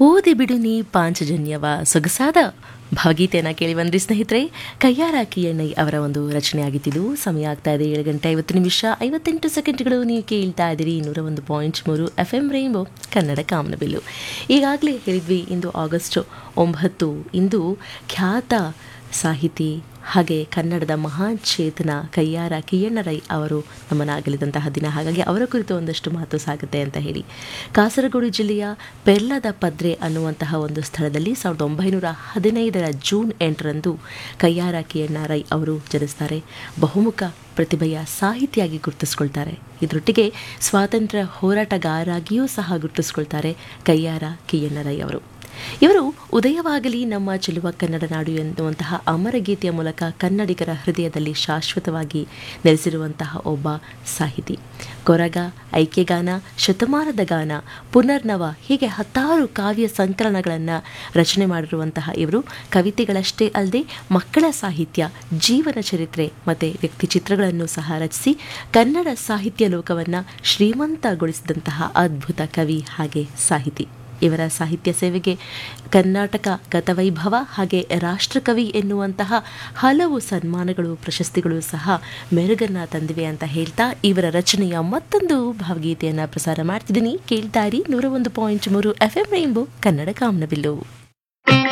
ಓದಿ ಬಿಡು ನೀ ಪಾಂಚಜನ್ಯವ ಸೊಗಸಾದ ಭಾವಗೀತೆಯನ್ನು ಕೇಳಿ ಬಂದ್ರಿ ಸ್ನೇಹಿತರೆ ಕಯ್ಯಾರ ಕಿಯಣ್ಣೈ ಅವರ ಒಂದು ರಚನೆ ಆಗಿತ್ತಿದ್ದು ಸಮಯ ಆಗ್ತಾ ಇದೆ ಏಳು ಗಂಟೆ ಐವತ್ತು ನಿಮಿಷ ಐವತ್ತೆಂಟು ಸೆಕೆಂಡ್ಗಳು ನೀವು ಕೇಳ್ತಾ ಇದ್ದೀರಿ ನೂರ ಒಂದು ಪಾಯಿಂಟ್ ಮೂರು ಎಫ್ ಎಂ ರೈನ್ಬೋ ಕನ್ನಡ ಕಾಮನಬಿಲ್ಲು ಈಗಾಗಲೇ ಹೇಳಿದ್ವಿ ಇಂದು ಆಗಸ್ಟ್ ಒಂಬತ್ತು ಇಂದು ಖ್ಯಾತ ಸಾಹಿತಿ ಹಾಗೆ ಕನ್ನಡದ ಮಹಾನ್ ಚೇತನ ಕಯ್ಯಾರ ಕಿಯಣ್ಣ ರೈ ಅವರು ನಮ್ಮನ್ನಾಗಲಿದಂತಹ ದಿನ ಹಾಗಾಗಿ ಅವರ ಕುರಿತು ಒಂದಷ್ಟು ಮಾತು ಸಾಗುತ್ತೆ ಅಂತ ಹೇಳಿ ಕಾಸರಗೋಡು ಜಿಲ್ಲೆಯ ಪೆರ್ಲದ ಪದ್ರೆ ಅನ್ನುವಂತಹ ಒಂದು ಸ್ಥಳದಲ್ಲಿ ಸಾವಿರದ ಒಂಬೈನೂರ ಹದಿನೈದರ ಜೂನ್ ಎಂಟರಂದು ಕಯ್ಯಾರ ಕಿಯಣ್ಣ ರೈ ಅವರು ಜನಿಸ್ತಾರೆ ಬಹುಮುಖ ಪ್ರತಿಭೆಯ ಸಾಹಿತಿಯಾಗಿ ಗುರುತಿಸ್ಕೊಳ್ತಾರೆ ಇದರೊಟ್ಟಿಗೆ ಸ್ವಾತಂತ್ರ್ಯ ಹೋರಾಟಗಾರಾಗಿಯೂ ಸಹ ಗುರುತಿಸ್ಕೊಳ್ತಾರೆ ಕಯ್ಯಾರ ಕಿಯಣ್ಣ ರೈ ಅವರು ಇವರು ಉದಯವಾಗಲಿ ನಮ್ಮ ಚೆಲುವ ಕನ್ನಡ ನಾಡು ಎನ್ನುವಂತಹ ಅಮರ ಗೀತೆಯ ಮೂಲಕ ಕನ್ನಡಿಗರ ಹೃದಯದಲ್ಲಿ ಶಾಶ್ವತವಾಗಿ ನೆಲೆಸಿರುವಂತಹ ಒಬ್ಬ ಸಾಹಿತಿ ಕೊರಗ ಐಕ್ಯಗಾನ ಶತಮಾನದ ಗಾನ ಪುನರ್ನವ ಹೀಗೆ ಹತ್ತಾರು ಕಾವ್ಯ ಸಂಕಲನಗಳನ್ನು ರಚನೆ ಮಾಡಿರುವಂತಹ ಇವರು ಕವಿತೆಗಳಷ್ಟೇ ಅಲ್ಲದೆ ಮಕ್ಕಳ ಸಾಹಿತ್ಯ ಜೀವನ ಚರಿತ್ರೆ ಮತ್ತು ವ್ಯಕ್ತಿ ಚಿತ್ರಗಳನ್ನು ಸಹ ರಚಿಸಿ ಕನ್ನಡ ಸಾಹಿತ್ಯ ಲೋಕವನ್ನು ಶ್ರೀಮಂತಗೊಳಿಸಿದಂತಹ ಅದ್ಭುತ ಕವಿ ಹಾಗೆ ಸಾಹಿತಿ ಇವರ ಸಾಹಿತ್ಯ ಸೇವೆಗೆ ಕರ್ನಾಟಕ ಗತವೈಭವ ಹಾಗೆ ರಾಷ್ಟ್ರಕವಿ ಎನ್ನುವಂತಹ ಹಲವು ಸನ್ಮಾನಗಳು ಪ್ರಶಸ್ತಿಗಳು ಸಹ ಮೆರುಗನ್ನ ತಂದಿವೆ ಅಂತ ಹೇಳ್ತಾ ಇವರ ರಚನೆಯ ಮತ್ತೊಂದು ಭಾವಗೀತೆಯನ್ನು ಪ್ರಸಾರ ಮಾಡ್ತಿದ್ದೀನಿ ಕೇಳ್ತಾ ಇರಿ ನೂರ ಒಂದು ಪಾಯಿಂಟ್ ಮೂರು ಎಫ್ ಎಂ ರೈನ್ಬೋ ಕನ್ನಡ ಕಾಮನಬಿಲ್ಲು